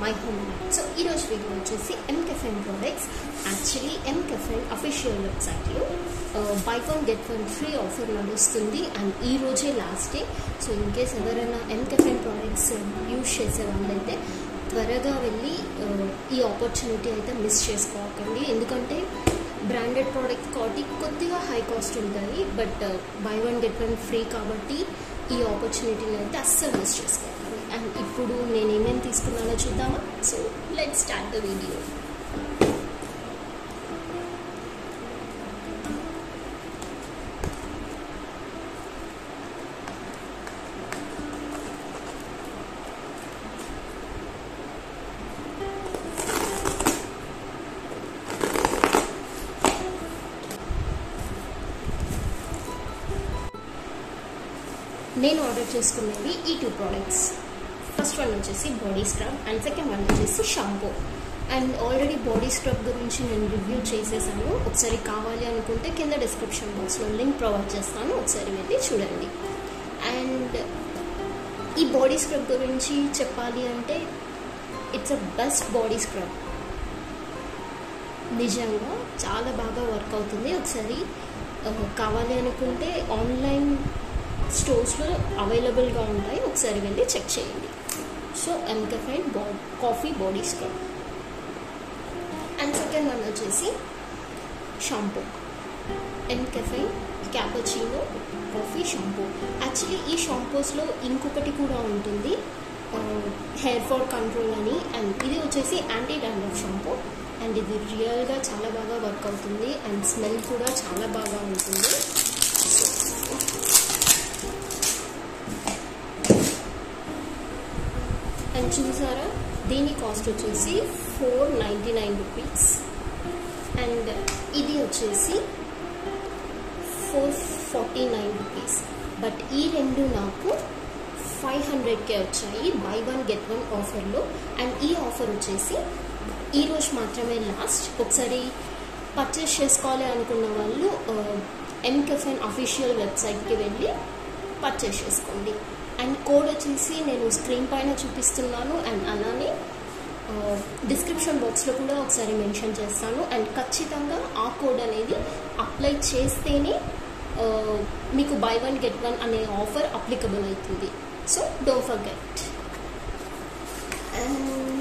my home so ఈరోజు video వచ్చేసి mCaffeine products actually mCaffeine official వెబ్సైట్లో buy one get one free offer నడుస్తుంది and ఈ రోజే last day so in case ఎవరైనా mCaffeine products use చేసే వాళ్ళైతే త్వరగా వెళ్ళి uh, ఈ ఆపర్చునిటీ అయితే మిస్ చేసుకోకండి ఎందుకంటే బ్రాండెడ్ ప్రోడక్ట్ కాబట్టి కొద్దిగా హై కాస్ట్ ఉంటుంది but buy one get one free కాబట్టి ఈ ఆపర్చునిటీని అయితే అస్సలు మిస్ చేసుకోవాలి అండ్ ఇప్పుడు నేను ఏమేమి తీసుకున్నానో చూద్దామా so let start the video నేను ఆర్డర్ చేసుకున్నవి ఈ టూ ప్రోడక్ట్స్ ఫస్ట్ వన్ వచ్చేసి body scrub and second one వచ్చేసి shampoo and already body scrub గురించి నేను రివ్యూ చేసేసాను ఒకసారి కావాలి అనుకుంటే కింద డిస్క్రిప్షన్ బాక్స్లో లింక్ ప్రొవైడ్ చేస్తాను ఒకసారి వెళ్ళి చూడండి అండ్ ఈ బాడీ స్క్రబ్ గురించి చెప్పాలి అంటే it's a best body scrub నిజంగా చాలా బాగా వర్క్ అవుతుంది ఒకసారి ఆ, కావాలి అనుకుంటే ఆన్లైన్ స్టోర్స్లో అవైలబుల్గా ఉంటాయి ఒకసారి వెళ్ళి చెక్ చేయండి సో ఎంకఫైన్ బా coffee body scrub and second one వచ్చేసి shampoo mCaffeine cappuccino coffee shampoo actually ఈ షాంపూస్లో ఇంకొకటి కూడా ఉంటుంది హెయిర్ ఫాల్ కంట్రోల్ అని అండ్ ఇది వచ్చేసి యాంటీ డాండ్రఫ్ షాంపూ అండ్ ఇది రియల్గా చాలా బాగా వర్క్ అవుతుంది అండ్ స్మెల్ కూడా చాలా బాగా ఉంటుంది అండ్ చూసారా దీని కాస్ట్ వచ్చేసి four ninety nine rupees and ఇది వచ్చేసి four forty nine rupees but ఈ రెండు నాకు ఫైవ్ హండ్రెడ్కే వచ్చాయి బై వన్ గెట్ వన్ ఆఫర్లో అండ్ ఈ ఆఫర్ వచ్చేసి ఈ రోజు మాత్రమే లాస్ట్ ఒకసారి పర్చేస్ చేసుకోవాలి అనుకున్న వాళ్ళు ఎంకెఫెన్ అఫీషియల్ వెబ్సైట్కి వెళ్ళి పర్చేస్ చేసుకోండి అండ్ కోడ్ వచ్చేసి నేను స్క్రీన్ పైన చూపిస్తున్నాను అండ్ అలానే డిస్క్రిప్షన్ బాక్స్లో కూడా ఒకసారి మెన్షన్ చేస్తాను అండ్ ఖచ్చితంగా ఆ కోడ్ అనేది అప్లై చేస్తేనే ఆ, మీకు బై వన్ గెట్ వన్ అనే ఆఫర్ అప్లికబుల్ అవుతుంది సో డోంట్ ఫర్గెట్ అండ్